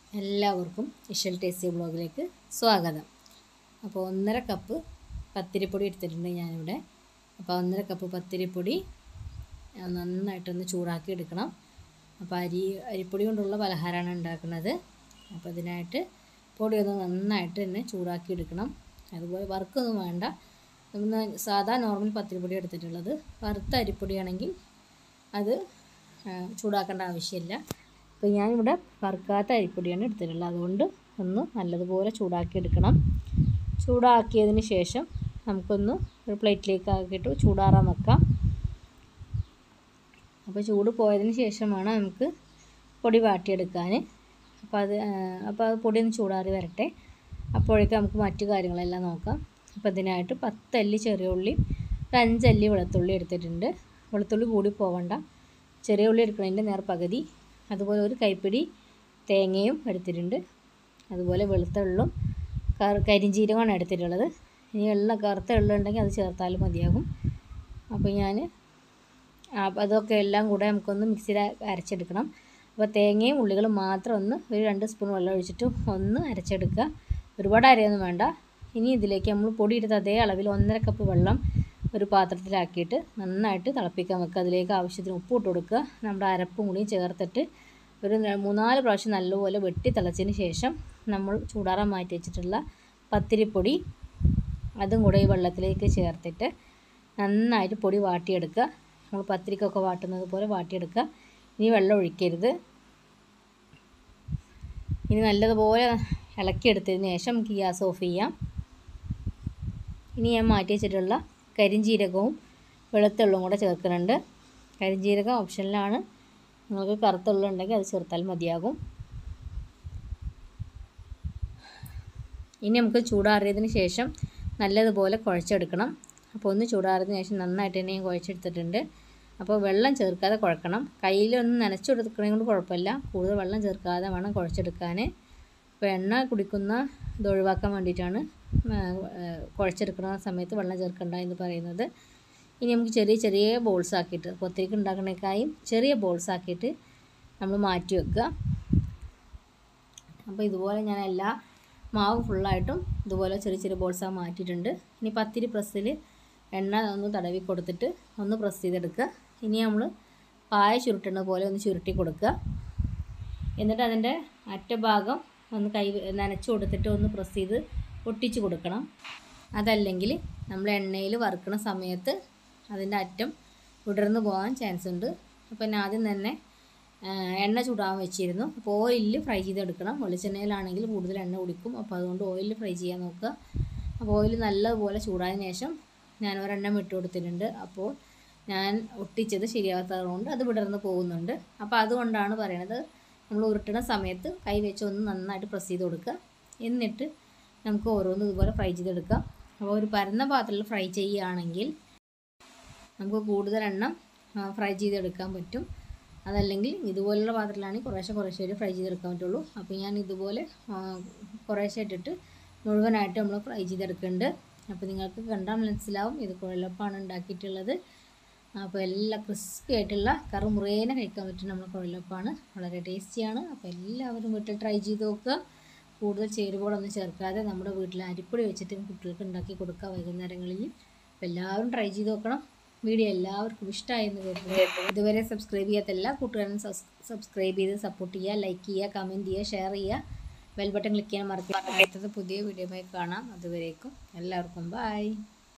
എല്ലാവർക്കും ഇഷൽ ടേസ്റ്റി ബ്ലോഗിലേക്ക് സ്വാഗതം അപ്പോൾ ഒന്നര കപ്പ് പത്തിരിപ്പൊടി എടുത്തിട്ടുണ്ട് ഞാനിവിടെ അപ്പോൾ ഒന്നര കപ്പ് പത്തിരിപ്പൊടി ആ, നന്നായിട്ടൊന്ന് ചൂടാക്കി എടുക്കണം അപ്പോൾ അരി അരിപ്പൊടി കൊണ്ടുള്ള പലഹാരമാണ് ഉണ്ടാക്കുന്നത് അപ്പോൾ ഇതിനായിട്ട് പൊടി ഒന്ന് നന്നായിട്ട് തന്നെ ചൂടാക്കി എടുക്കണം അതുപോലെ വറുക്കൊന്നും വേണ്ട നമ്മൾ സാധാ നോർമൽ പത്തിരിപ്പൊടി എടുത്തിട്ടുള്ളത് വറുത്ത അരിപ്പൊടിയാണെങ്കിൽ അത് ആ, ചൂടാക്കേണ്ട ആവശ്യമില്ല അപ്പോൾ ഞാനിവിടെ വറുക്കാത്ത അരിപ്പൊടിയാണ് എടുത്തിട്ടുള്ളത് അതുകൊണ്ട് ഒന്ന് നല്ലതുപോലെ ചൂടാക്കി എടുക്കണം ചൂടാക്കിയതിന് ശേഷം നമുക്കൊന്ന് ഒരു പ്ലേറ്റിലേക്ക് ആക്കിയിട്ട് ചൂടാറാൻ വെക്കാം അപ്പോൾ ചൂട് പോയതിന് ശേഷമാണ് നമുക്ക് പൊടി വാട്ടിയെടുക്കാൻ അപ്പോൾ അത് ആ, അപ്പോൾ അത് പൊടി ഒന്ന് ചൂടാറി വരട്ടെ അപ്പോഴേക്കും നമുക്ക് മറ്റു കാര്യങ്ങളെല്ലാം നോക്കാം അപ്പോൾ ഇതിനായിട്ട് പത്തല്ലി ചെറിയ ഉള്ളി ഒരു അഞ്ചല്ലി വെളുത്തുള്ളി എടുത്തിട്ടുണ്ട് വെളുത്തുള്ളി കൂടി പോവണ്ട ചെറിയ ഉള്ളി എടുക്കുന്നതിൻ്റെ നേർ പകുതി അതുപോലെ ഒരു കൈപ്പിടി തേങ്ങയും എടുത്തിട്ടുണ്ട് അതുപോലെ വെളുത്ത എള്ളും കർ- കരിഞ്ജീരകമാണ് എടുത്തിട്ടുള്ളത് ഇനി എള്ള കറുത്ത എള്ള ഉണ്ടെങ്കിൽ അത് ചേർത്താലും മതിയാകും അപ്പോൾ ഞാൻ അപ്പോൾ അതൊക്കെ എല്ലാം കൂടെ നമുക്കൊന്ന് മിക്സിയിൽ അരച്ചെടുക്കണം അപ്പോൾ തേങ്ങയും ഉള്ളികളും മാത്രം ഒന്ന് ഒരു രണ്ട് സ്പൂൺ വെള്ളം ഒഴിച്ചിട്ട് ഒന്ന് അരച്ചെടുക്കുക ഒരുപാട് അരയൊന്നും വേണ്ട ഇനി ഇതിലേക്ക് നമ്മൾ പൊടി എടുത്ത അതേ അളവിൽ ഒന്നര കപ്പ് വെള്ളം ഒരു പാത്രത്തിലാക്കിയിട്ട് നന്നായിട്ട് തിളപ്പിക്കാൻ വെക്കുക അതിലേക്ക് ആവശ്യത്തിന് ഉപ്പ് ഇട്ട് കൊടുക്കുക നമ്മുടെ അരപ്പും കൂടി ചേർത്തിട്ട് ഒരു ന- മൂന്നാല് പ്രാവശ്യം നല്ലപോലെ വെട്ടി തിളച്ചതിന് ശേഷം നമ്മൾ ചൂടാറാൻ മാറ്റി വെച്ചിട്ടുള്ള പത്തിരിപ്പൊടി അതും കൂടെ ഈ വെള്ളത്തിലേക്ക് ചേർത്തിട്ട് നന്നായിട്ട് പൊടി വാട്ടിയെടുക്കുക നമ്മൾ പത്തിരിക്കൊക്കെ വാട്ടുന്നത് പോലെ വാട്ടിയെടുക്കുക ഇനി വെള്ളം ഒഴിക്കരുത് ഇനി നല്ലതുപോലെ ഇളക്കിയെടുത്തതിന് ശേഷം നമുക്ക് ഗ്യാസ് ഓഫ് ചെയ്യാം ഇനി ഞാൻ മാറ്റി വെച്ചിട്ടുള്ള കരിഞ്ജീരകവും വെളുത്തുള്ളും കൂടെ ചേർക്കുന്നുണ്ട് കരിഞ്ജീരകം ഓപ്ഷനിലാണ് നിങ്ങൾക്ക് കറുത്തുള്ള ഉണ്ടെങ്കിൽ അത് ചേർത്താൽ മതിയാകും ഇനി നമുക്ക് ചൂടാറിയതിന് ശേഷം നല്ലതുപോലെ കുഴച്ചെടുക്കണം അപ്പോൾ ഒന്ന് ചൂടാറിയതിന് ശേഷം നന്നായിട്ട് തന്നെ ഞാൻ കുഴച്ചെടുത്തിട്ടുണ്ട് അപ്പോൾ വെള്ളം ചേർക്കാതെ കുഴക്കണം കയ്യിലൊന്ന് നനച്ചു കൊടുക്കണേ കൊണ്ട് കുഴപ്പമില്ല കൂടുതൽ വെള്ളം ചേർക്കാതെ വേണം കുഴച്ചെടുക്കാൻ അപ്പോൾ എണ്ണ കുടിക്കുന്ന ഇത് ഒഴിവാക്കാൻ വേണ്ടിയിട്ടാണ് ആ, ആ, കുഴച്ചെടുക്കുന്ന സമയത്ത് വെള്ളം ചേർക്കണ്ട എന്ന് പറയുന്നത് ഇനി നമുക്ക് ചെറിയ ചെറിയ ബോൾസ് ആക്കിയിട്ട് പൊത്തിരിക്ക് ഉണ്ടാക്കണേക്കായും ചെറിയ ബോൾസ് ആക്കിയിട്ട് നമ്മൾ മാറ്റി വെക്കുക അപ്പോൾ ഇതുപോലെ ഞാൻ എല്ലാ മാവ് ഫുള്ളായിട്ടും ഇതുപോലെ ചെറിയ ചെറിയ ബോൾസാക്കി മാറ്റിയിട്ടുണ്ട് ഇനി പത്തിരി പ്രസ്സിൽ എണ്ണ ഒന്ന് തടവി കൊടുത്തിട്ട് ഒന്ന് പ്രസ് ചെയ്തെടുക്കുക ഇനി നമ്മൾ പായ ചുരുട്ടുന്ന പോലെ ഒന്ന് ചുരുട്ടി കൊടുക്കുക എന്നിട്ട് അതിൻ്റെ അറ്റഭാഗം ഒന്ന് കൈ നനച്ച് കൊടുത്തിട്ട് ഒന്ന് പ്രസ് ചെയ്ത് ഒട്ടിച്ച് കൊടുക്കണം അതല്ലെങ്കിൽ നമ്മൾ എണ്ണയിൽ വറുക്കണ സമയത്ത് അതിൻ്റെ അറ്റം വിടർന്നു പോകാൻ ചാൻസ് ഉണ്ട് അപ്പോൾ ഞാൻ ആദ്യം തന്നെ ആ, എണ്ണ ചൂടാൻ വെച്ചിരുന്നു അപ്പോൾ ഓയിലിൽ ഫ്രൈ ചെയ്തെടുക്കണം വെളിച്ചെണ്ണയിലാണെങ്കിൽ കൂടുതൽ എണ്ണ കുടിക്കും അപ്പോൾ അതുകൊണ്ട് ഓയിലിൽ ഫ്രൈ ചെയ്യാൻ നോക്കുക അപ്പോൾ ഓയിൽ നല്ലതുപോലെ ചൂടായതിനു ശേഷം ഞാൻ ഒരെണ്ണം ഇട്ട് കൊടുത്തിട്ടുണ്ട് അപ്പോൾ ഞാൻ ഒട്ടിച്ചത് ശരിയാകാത്തത് കൊണ്ട് അത് വിടർന്ന് പോകുന്നുണ്ട് അപ്പോൾ അതുകൊണ്ടാണ് പറയണത് നമ്മൾ ഉരുട്ടണ സമയത്ത് കൈ വെച്ച് ഒന്ന് നന്നായിട്ട് പ്രസ് ചെയ്ത് കൊടുക്കുക എന്നിട്ട് നമുക്ക് ഓരോന്നും ഇതുപോലെ ഫ്രൈ ചെയ്തെടുക്കാം അപ്പോൾ ഒരു പരന്ന പാത്രത്തിൽ ഫ്രൈ ചെയ്യുകയാണെങ്കിൽ നമുക്ക് കൂടുതൽ എണ്ണം ഫ്രൈ ചെയ്തെടുക്കാൻ പറ്റും അതല്ലെങ്കിൽ ഇതുപോലുള്ള പാത്രത്തിലാണെങ്കിൽ കുറേശ്ശെ കുറേശ്ശെ ആയിട്ട് ഫ്രൈ ചെയ്തെടുക്കാൻ പറ്റുള്ളൂ അപ്പോൾ ഞാൻ ഇതുപോലെ ആ, കുറേശ്ശെ ഇട്ടിട്ട് മുഴുവനായിട്ട് നമ്മൾ ഫ്രൈ ചെയ്തെടുക്കുന്നുണ്ട് അപ്പോൾ നിങ്ങൾക്ക് കണ്ടാൽ മനസ്സിലാവും ഇത് കുഴലപ്പാണ് ഉണ്ടാക്കിയിട്ടുള്ളത് അപ്പോൾ എല്ലാം ക്രിസ്പി ആയിട്ടുള്ള കറുമുറേനെ കഴിക്കാൻ പറ്റുന്ന നമ്മുടെ കുഴലപ്പാണ് വളരെ ടേസ്റ്റിയാണ് അപ്പോൾ എല്ലാവരും വീട്ടിൽ ട്രൈ ചെയ്ത് നോക്കുക കൂടുതൽ ചേരുവകളൊന്നും ചേർക്കാതെ നമ്മുടെ വീട്ടിൽ അരിപ്പൊടി വെച്ചിട്ട് കുട്ടികൾക്ക് ഉണ്ടാക്കി കൊടുക്കുക വൈകുന്നേരങ്ങളിൽ അപ്പോൾ എല്ലാവരും ട്രൈ ചെയ്ത് നോക്കണം വീഡിയോ എല്ലാവർക്കും ഇഷ്ടമായെന്ന് കരുതുന്നു ഇതുവരെ സബ്സ്ക്രൈബ് ചെയ്യാത്ത എല്ലാ കൂട്ടുകാരും സബ്സ്ക്രൈബ് ചെയ്ത് സപ്പോർട്ട് ചെയ്യുക ലൈക്ക് ചെയ്യുക കമൻറ്റ് ചെയ്യുക ഷെയർ ചെയ്യുക ബെൽ ബട്ടൺ ക്ലിക്ക് ചെയ്യാൻ മറക്കുക അടുത്തത് പുതിയ വീഡിയോയുമായി കാണാം അതുവരേക്കും എല്ലാവർക്കും ബൈ